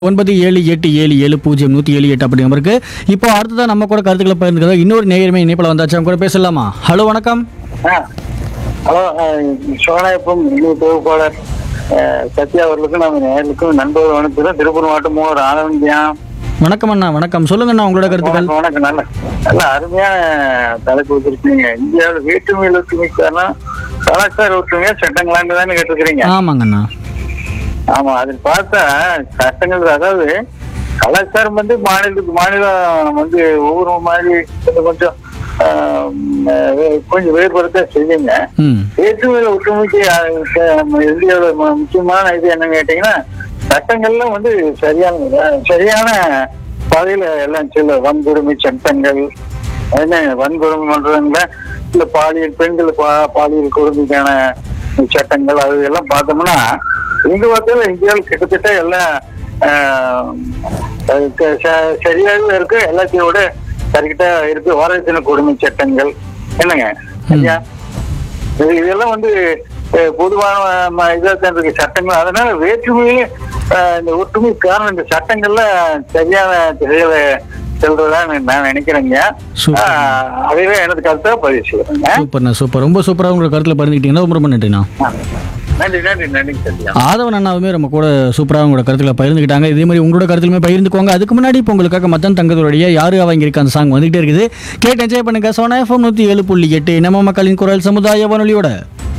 ஒன்பது ஏழு எட்டு ஏழு ஏழு பூஜ்ஜியம் நூற்றி ஏழு எட்டு அப்படி நம்பருக்கு இப்போ அடுத்ததான் நம்ம கூட கருத்துக்களை பகிர்ந்துக்கிறோம் இன்னொரு நேயருமே இணைப்பில் வந்தாச்சு அவங்க கூட பேசலாமா ஹலோ வணக்கம் ஆ ஹலோ சோனாயப்பம் இன்னும் தொகுப்பாளர் அஹ், சத்யா அவர்களுக்கும் நம்ம நேர்களுக்கும் நண்பர்கள் வணக்கம் திருப்பூர் மாவட்டம் மூவர் ஆனந்தியா வணக்கம் அண்ணா வணக்கம் சொல்லுங்க அண்ணா உங்களோட கருத்துக்கள் வணக்கம் வணக்கம் நல்ல நல்ல அருமையான தலைப்பு வச்சிருக்கீங்க இந்தியாவில் வேற்றுமையில் ஒற்றுமைக்கான கலாச்சார ஒற்றுமையா சட்டங்களான்னு தானே கேட்டிருக்கிறீங்க ஆமாங்க அண்ணா ஆமா அதில் பார்த்தா சட்டங்கள் அதாவது கலாச்சாரம் வந்து மாநிலத்துக்கு மாநிலம் வந்து ஒவ்வொரு மாதிரி கொஞ்சம் கொஞ்சம் ஆஹ், வே- கொஞ்சம் வேறுபடுத்த செய்யுங்க ம் வேற்றுமையில ஒற்றுமைக்கு அஹ், இந்தியாவோட மு- முக்கியமான இது என்னன்னு கேட்டீங்கன்னா சட்டங்கள்ல வந்து சரியான சரியான பாதையில எல்லாம் சில வன்கொடுமை சட்டங்கள் என்ன வன்கொடுமை பண்றதுல இல்ல பாலியல் பெண்கள் பா- பாலியல் கொடுமைக்கான சட்டங்கள் அது எல்லாம் பார்த்தோம்னா எங்க பார்த்தாலும் இந்தியாவில் கிட்டத்தட்ட எல்லாம் ஆஹ், அது க- ச- சரியாகவே இருக்கு எல்லாத்தையும் விட கரெக்டா இருக்கு வரதட்சணை கொடுமை சட்டங்கள் என்னங்க ஐயா இது- இதெல்லாம் வந்து அஹ், பொதுவான ம- இதா தான் இருக்கு சட்டங்கள் அதனால வேற்றுமையில அஹ், இந்த ஒற்றுமை காரணம் இந்த சட்டங்கள்ல சரியான திசையில செல்றதா நான் நினைக்கிறேங்க சூப்பர். அஹ், அதுவே எனது கருத்தா பதிவு செய்யறேங்க சூப்பர்ண்ணா சூப்பர் ரொம்ப சூப்பராக உங்களோட கருத்தில் பகிர்ந்துக்கிட்டீங்கன்னா ரொம்ப ரொம்ப நன்றிண்ணா நன்றி நன்றி நன்றி சத்யா ஆதவன் அண்ணாவுமே நம்ம கூட சூப்பராக உங்களோட கருத்துக்களை பகிர்ந்துக்கிட்டாங்க இதே மாதிரி உங்களோட கருத்துலுமே பகிர்ந்துக்கோங்க அதுக்கு முன்னாடி இப்போ உங்களுக்காக மத்தன் தங்கத்துடைய யாரு அவங்க இருக்க அந்த சாங் வந்துகிட்டே இருக்குது கேட்டு என்ஜாய் பண்ணுங்க சோனா எஃப்எம் நூற்றி ஏழு புள்ளி எட்டு நம்ம மக்களின் குரல் சமுதாய வானொலியோட